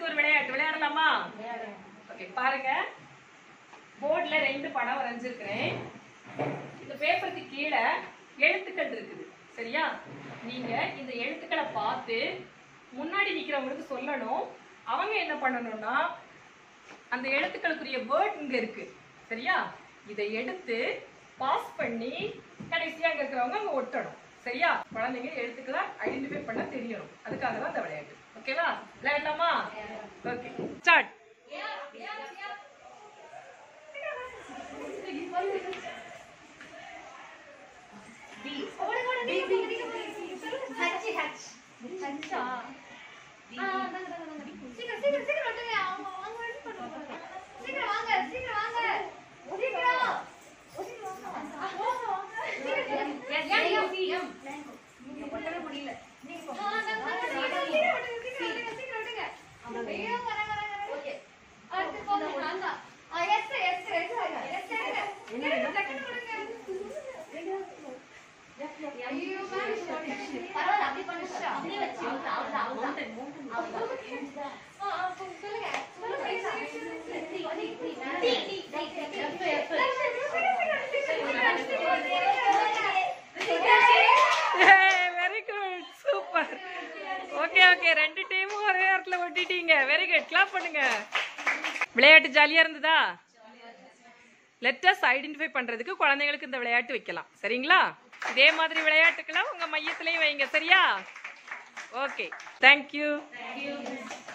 ஒரு விளையாட்டு விளையாடலாமா ஓகே பாருங்க போர்டுல ரெண்டு படம் வரைஞ்சிருக்கிறேன் இந்த பேப்பருக்கு கீழே எழுத்துக்கள் இருக்குது சரியா நீங்க இந்த எழுத்துக்களை பார்த்து முன்னாடி நிக்கிறவங்களுக்கு சொல்லணும் அவங்க என்ன பண்ணணும்னா அந்த எழுத்துக்களுக்குரிய வேர்ட் இங்க இருக்கு சரியா இதை எடுத்து பாஸ் பண்ணி கடைசியா அங்க இருக்கிறவங்க அங்க ஒட்டணும் சரியா குழந்தைங்க எழுத்துக்களை ஐடென்டிஃபை பண்ண தெரியணும் அதுக்காக தான் இந்த விளையாட்டு ஓகேவா விளையாடலாமா ஓகே ஸ்டார்ட் பரவாயில்ல அப்படி பண்ணுச்சு அப்படியே வச்சு அவ்வளவுதான் அவ்வளவுதான் very good super okay okay ரெண்டு டீமும் ஒரே இடத்துல ஒட்டிட்டீங்க வெரி குட் கிளாப் பண்ணுங்க விளையாட்டு ஜாலியா இருந்ததா லெட்டர்ஸ் ஐடென்டிஃபை பண்றதுக்கு குழந்தைங்களுக்கு இந்த விளையாட்டு வைக்கலாம் சரிங்களா இதே மாதிரி விளையாட்டுக்கெல்லாம் உங்க மையத்திலையும் வைங்க சரியா ஓகே தேங்க்யூ